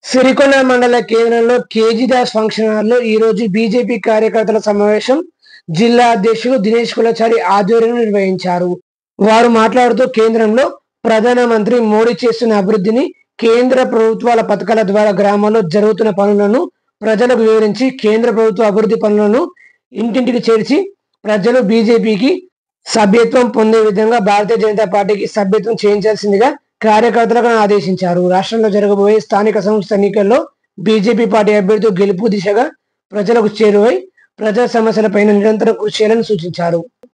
సిరికొండ మండల కేంద్రంలో కేజీదాస్ ఫంక్షన్ హాల్లో ఈ రోజు బీజేపీ కార్యకర్తల సమావేశం జిల్లా అధ్యక్షుడు దినేష్ కులచారి ఆధ్వర్యంలో నిర్వహించారు వారు మాట్లాడుతూ కేంద్రంలో ప్రధానమంత్రి మోడీ చేస్తున్న అభివృద్ధిని కేంద్ర ప్రభుత్వాల పథకాల ద్వారా గ్రామాల్లో జరుగుతున్న పనులను ప్రజలకు వివరించి కేంద్ర ప్రభుత్వ అభివృద్ధి పనులను ఇంటింటికి చేర్చి ప్రజలు బీజేపీకి సభ్యత్వం పొందే విధంగా భారతీయ జనతా పార్టీకి సభ్యత్వం చేయించాల్సిందిగా కార్యకర్తలకు ఆదేశించారు రాష్ట్రంలో జరగబోయే స్థానిక సంస్థ ఎన్నికల్లో బీజేపీ పార్టీ అభ్యర్థి గెలుపు దిశగా ప్రజలకు చేరువై ప్రజా సమస్యలపైన నిరంతరం కృషి చేయాలని సూచించారు